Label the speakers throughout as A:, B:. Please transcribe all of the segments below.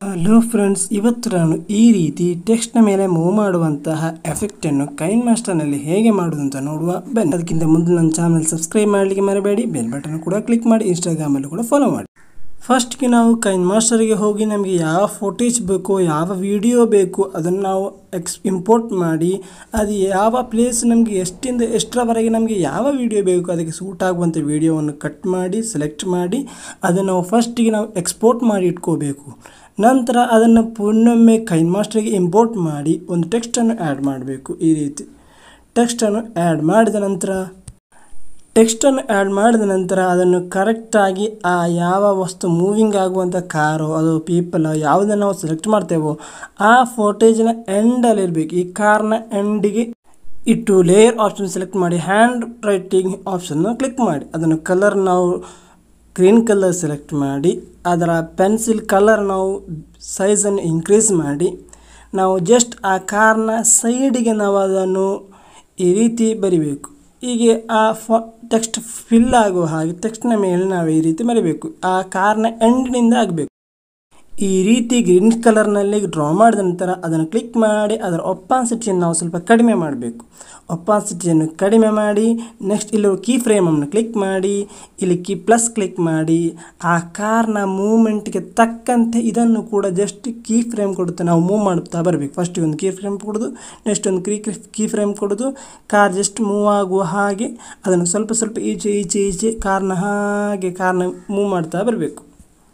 A: hello friends ಇವತ್ತು ನಾನು ಈ ರೀತಿ ಟೆಕ್ಸ್ಟ್ನ ಮೇಲೆ ಮೂವ್ ಮಾಡುವಂತಹ ಎಫೆಕ್ಟನ್ನು ಕೈನ್ ಮಾಸ್ಟರ್ನಲ್ಲಿ ಹೇಗೆ ಮಾಡುವುದು ಅಂತ ನೋಡುವ ಬನ್ನಿ ಅದಕ್ಕಿಂತ ಮೊದಲು ನನ್ನ ಚಾನಲ್ ಸಬ್ಸ್ಕ್ರೈಬ್ ಮಾಡಲಿಕ್ಕೆ ಮರಬೇಡಿ ಬೆಲ್ ಬಟನ್ ಕೂಡ ಕ್ಲಿಕ್ ಮಾಡಿ ಇನ್ಸ್ಟಾಗ್ರಾಮಲ್ಲೂ ಕೂಡ ಫಾಲೋ ಮಾಡಿ ಫಸ್ಟ್ಗೆ ನಾವು ಕೈನ್ ಮಾಸ್ಟರ್ಗೆ ಹೋಗಿ ನಮಗೆ ಯಾವ ಫೋಟೇಜ್ ಬೇಕೋ ಯಾವ ವಿಡಿಯೋ ಬೇಕು ಅದನ್ನು ನಾವು ಎಕ್ಸ್ ಇಂಪೋರ್ಟ್ ಮಾಡಿ ಅದು ಯಾವ ಪ್ಲೇಸ್ ನಮಗೆ ಎಷ್ಟಿಂದ ಎಷ್ಟರವರೆಗೆ ನಮಗೆ ಯಾವ ವಿಡಿಯೋ ಬೇಕು ಅದಕ್ಕೆ ಸೂಟ್ ಆಗುವಂಥ ವಿಡಿಯೋವನ್ನು ಕಟ್ ಮಾಡಿ ಸೆಲೆಕ್ಟ್ ಮಾಡಿ ಅದನ್ನು ನಾವು ಫಸ್ಟಿಗೆ ನಾವು ಎಕ್ಸ್ಪೋರ್ಟ್ ಮಾಡಿ ಇಟ್ಕೋಬೇಕು ನಂತರ ಅದನ್ನು ಪುನೊಮ್ಮೆ ಕೈನ್ ಮಾಸ್ಟರ್ಗೆ ಇಂಪೋರ್ಟ್ ಮಾಡಿ ಒಂದು ಟೆಕ್ಸ್ಟನ್ನು ಆ್ಯಡ್ ಮಾಡಬೇಕು ಈ ರೀತಿ ಟೆಕ್ಸ್ಟನ್ನು ಆ್ಯಡ್ ಮಾಡಿದ ನಂತರ ಟೆಕ್ಸ್ಟನ್ನು ಆ್ಯಡ್ ಮಾಡಿದ ನಂತರ ಅದನ್ನು ಕರೆಕ್ಟಾಗಿ ಆ ಯಾವ ವಸ್ತು ಮೂವಿಂಗ್ ಆಗುವಂಥ ಕಾರು ಅದು ಪೀಪಲ್ ಯಾವುದನ್ನು ನಾವು ಸೆಲೆಕ್ಟ್ ಮಾಡ್ತೇವೋ ಆ ಫೋಟೇಜಿನ ಎಂಡಲ್ಲಿರಬೇಕು ಈ ಕಾರ್ನ ಎಂಡಿಗೆ ಇಟ್ಟು ಲೇಯರ್ ಆಪ್ಷನ್ ಸೆಲೆಕ್ಟ್ ಮಾಡಿ ಹ್ಯಾಂಡ್ ರೈಟಿಂಗ್ ಆಪ್ಷನ್ನ ಕ್ಲಿಕ್ ಮಾಡಿ ಅದನ್ನು ಕಲರ್ ನಾವು ಗ್ರೀನ್ ಕಲರ್ ಸೆಲೆಕ್ಟ್ ಮಾಡಿ ಅದರ ಪೆನ್ಸಿಲ್ ಕಲರ್ ನಾವು ಸೈಜನ್ನು ಇನ್ಕ್ರೀಸ್ ಮಾಡಿ ನಾವು ಜಸ್ಟ್ ಆ ಕಾರ್ನ ಸೈಡಿಗೆ ನಾವು ಅದನ್ನು ಈ ರೀತಿ ಬರಿಬೇಕು ಹೀಗೆ ಆ ಫ ಟೆಕ್ಸ್ಟ್ ಫಿಲ್ ಆಗುವ ಹಾಗೆ ಟೆಕ್ಸ್ಟ್ನ ಮೇಲೆ ನಾವು ಈ ರೀತಿ ಬರಿಬೇಕು ಆ ಕಾರ್ನ ಎಂಡಿನಿಂದ ಆಗಬೇಕು ಈ ರೀತಿ ಗ್ರೀನ್ ಕಲರ್ನಲ್ಲಿ ಡ್ರಾ ಮಾಡಿದ ನಂತರ ಅದನ್ನು ಕ್ಲಿಕ್ ಮಾಡಿ ಅದರ ಒಪ್ಪಾಸಿಟಿಯನ್ನು ನಾವು ಸ್ವಲ್ಪ ಕಡಿಮೆ ಮಾಡಬೇಕು ಒಪ್ಪಾಸಿಟಿಯನ್ನು ಕಡಿಮೆ ಮಾಡಿ ನೆಕ್ಸ್ಟ್ ಇಲ್ಲಿರುವ ಕೀ ಫ್ರೇಮನ್ನು ಕ್ಲಿಕ್ ಮಾಡಿ ಇಲ್ಲಿ ಕೀ ಪ್ಲಸ್ ಕ್ಲಿಕ್ ಮಾಡಿ ಆ ಕಾರ್ನ ಮೂಮೆಂಟ್ಗೆ ತಕ್ಕಂತೆ ಇದನ್ನು ಕೂಡ ಜಸ್ಟ್ ಕೀ ಫ್ರೇಮ್ ಕೊಡುತ್ತೆ ನಾವು ಮೂವ್ ಮಾಡುತ್ತಾ ಬರಬೇಕು ಫಸ್ಟಿಗೆ ಒಂದು ಕೀ ಫ್ರೇಮ್ ಕೊಡೋದು ನೆಕ್ಸ್ಟ್ ಒಂದು ಕೀ ಕೀ ಫ್ರೇಮ್ ಕೊಡೋದು ಕಾರ್ ಜಸ್ಟ್ ಮೂವ್ ಆಗುವ ಹಾಗೆ ಅದನ್ನು ಸ್ವಲ್ಪ ಸ್ವಲ್ಪ ಈಚೆ ಈಚೆ ಈಚೆ ಕಾರ್ನ ಹಾಗೆ ಕಾರ್ನ ಮೂವ್ ಮಾಡ್ತಾ ಬರಬೇಕು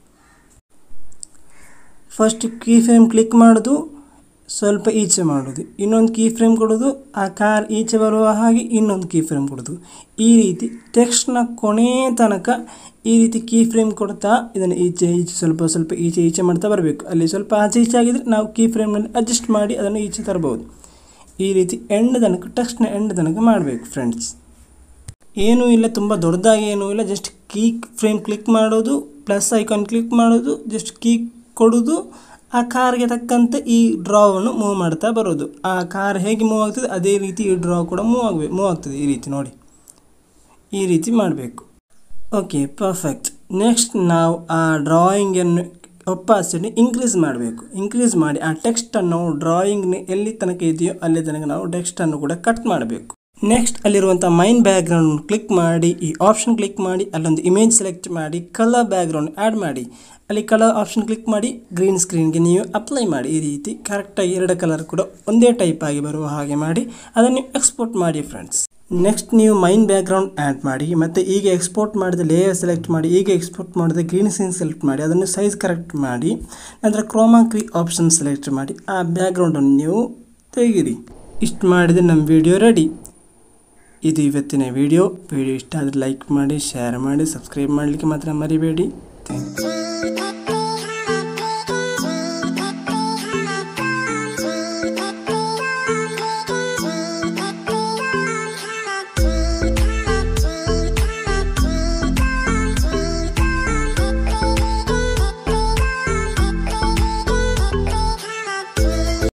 A: ಫಸ್ಟ್ ಕೀ ಫ್ರೇಮ್ ಕ್ಲಿಕ್ ಮಾಡೋದು ಸ್ವಲ್ಪ ಈಚೆ ಮಾಡೋದು ಇನ್ನೊಂದು ಕೀ ಫ್ರೇಮ್ ಕೊಡೋದು ಆ ಕಾರ್ ಈಚೆ ಬರುವ ಹಾಗೆ ಇನ್ನೊಂದು ಕೀ ಫ್ರೇಮ್ ಕೊಡೋದು ಈ ರೀತಿ ಟೆಕ್ಸ್ಟ್ನ ಕೊನೆ ತನಕ ಈ ರೀತಿ ಕೀ ಫ್ರೇಮ್ ಕೊಡ್ತಾ ಇದನ್ನು ಈಚೆ ಈಚೆ ಸ್ವಲ್ಪ ಸ್ವಲ್ಪ ಈಚೆ ಈಚೆ ಮಾಡ್ತಾ ಬರಬೇಕು ಅಲ್ಲಿ ಸ್ವಲ್ಪ ಆಚೆ ಈಚೆ ಆಗಿದ್ರೆ ನಾವು ಕೀ ಫ್ರೇಮ್ನಲ್ಲಿ ಅಡ್ಜಸ್ಟ್ ಮಾಡಿ ಅದನ್ನು ಈಚೆ ತರಬಹುದು ಈ ರೀತಿ ಎಂಡ್ ತನಕ ಟೆಕ್ಸ್ಟ್ನ ಎಂಡ್ ತನಕ ಮಾಡಬೇಕು ಫ್ರೆಂಡ್ಸ್ ಏನೂ ಇಲ್ಲ ತುಂಬ ದೊಡ್ಡದಾಗಿ ಏನೂ ಇಲ್ಲ ಜಸ್ಟ್ ಕೀ ಫ್ರೇಮ್ ಕ್ಲಿಕ್ ಮಾಡೋದು ಪ್ಲಸ್ ಐಕಾನ್ ಕ್ಲಿಕ್ ಮಾಡೋದು ಜಸ್ಟ್ ಕೀ ಕೊಡೋದು ಆ ಕಾರ್ಗೆ ತಕ್ಕಂತೆ ಈ ಡ್ರಾವನ್ನು ಮೂವ್ ಮಾಡ್ತಾ ಬರೋದು ಆ ಕಾರ್ ಹೇಗೆ ಮೂವ್ ಆಗ್ತದೆ ಅದೇ ರೀತಿ ಈ ಡ್ರಾ ಕೂಡ ಮೂವ್ ಆಗಬೇಕು ಮೂವ್ ಆಗ್ತದೆ ಈ ರೀತಿ ನೋಡಿ ಈ ರೀತಿ ಮಾಡಬೇಕು ಓಕೆ ಪರ್ಫೆಕ್ಟ್ ನೆಕ್ಸ್ಟ್ ನಾವು ಆ ಡ್ರಾಯಿಂಗನ್ನು ಒಪ್ಪಾಸಿಟಿ ಇನ್ಕ್ರೀಸ್ ಮಾಡಬೇಕು ಇನ್ಕ್ರೀಸ್ ಮಾಡಿ ಆ ಟೆಕ್ಸ್ಟನ್ನು ನಾವು ಡ್ರಾಯಿಂಗ್ನ ಎಲ್ಲಿ ತನಕ ಇದೆಯೋ ಅಲ್ಲಿ ತನಕ ನಾವು ಟೆಕ್ಸ್ಟನ್ನು ಕೂಡ ಕಟ್ ಮಾಡಬೇಕು ನೆಕ್ಸ್ಟ್ ಅಲ್ಲಿರುವಂಥ ಮೈನ್ ಬ್ಯಾಕ್ಗ್ರೌಂಡ್ ಕ್ಲಿಕ್ ಮಾಡಿ ಈ ಆಪ್ಷನ್ ಕ್ಲಿಕ್ ಮಾಡಿ ಅಲ್ಲೊಂದು ಇಮೇಜ್ ಸೆಲೆಕ್ಟ್ ಮಾಡಿ ಕಲರ್ ಬ್ಯಾಕ್ಗ್ರೌಂಡ್ ಆ್ಯಡ್ ಮಾಡಿ ಅಲ್ಲಿ ಕಲರ್ ಆಪ್ಷನ್ ಕ್ಲಿಕ್ ಮಾಡಿ ಗ್ರೀನ್ ಸ್ಕ್ರೀನ್ಗೆ ನೀವು ಅಪ್ಲೈ ಮಾಡಿ ಈ ರೀತಿ ಕರೆಕ್ಟಾಗಿ ಎರಡು ಕಲರ್ ಕೂಡ ಒಂದೇ ಟೈಪ್ ಆಗಿ ಬರುವ ಹಾಗೆ ಮಾಡಿ ಅದನ್ನು ಎಕ್ಸ್ಪೋರ್ಟ್ ಮಾಡಿ ಫ್ರೆಂಡ್ಸ್ ನೆಕ್ಸ್ಟ್ ನೀವು ಮೈನ್ ಬ್ಯಾಕ್ಗ್ರೌಂಡ್ ಆ್ಯಡ್ ಮಾಡಿ ಮತ್ತು ಈಗ ಎಕ್ಸ್ಪೋರ್ಟ್ ಮಾಡಿದ ಲೇಯರ್ ಸೆಲೆಕ್ಟ್ ಮಾಡಿ ಈಗ ಎಕ್ಸ್ಪೋರ್ಟ್ ಮಾಡಿದ ಗ್ರೀನ್ ಸ್ಕ್ರೀನ್ ಸೆಲೆಕ್ಟ್ ಮಾಡಿ ಅದನ್ನು ಸೈಜ್ ಕರೆಕ್ಟ್ ಮಾಡಿ ನಂತರ ಕ್ರೋಮಾ ಕ್ರೀ ಆಪ್ಷನ್ ಸೆಲೆಕ್ಟ್ ಮಾಡಿ ಆ ಬ್ಯಾಕ್ಗ್ರೌಂಡನ್ನು ನೀವು ತೆಗೀರಿ ಇಷ್ಟು ಮಾಡಿದರೆ ನಮ್ಮ ವಿಡಿಯೋ ರೆಡಿ ಇದು ಇವತ್ತಿನ ವಿಡಿಯೋ ವಿಡಿಯೋ ಇಷ್ಟ ಆದರೆ ಲೈಕ್ ಮಾಡಿ ಶೇರ್ ಮಾಡಿ ಸಬ್ಸ್ಕ್ರೈಬ್ ಮಾಡಲಿಕ್ಕೆ ಮಾತ್ರ ಮರಿಬೇಡಿ ಥ್ಯಾಂಕ್ ಯು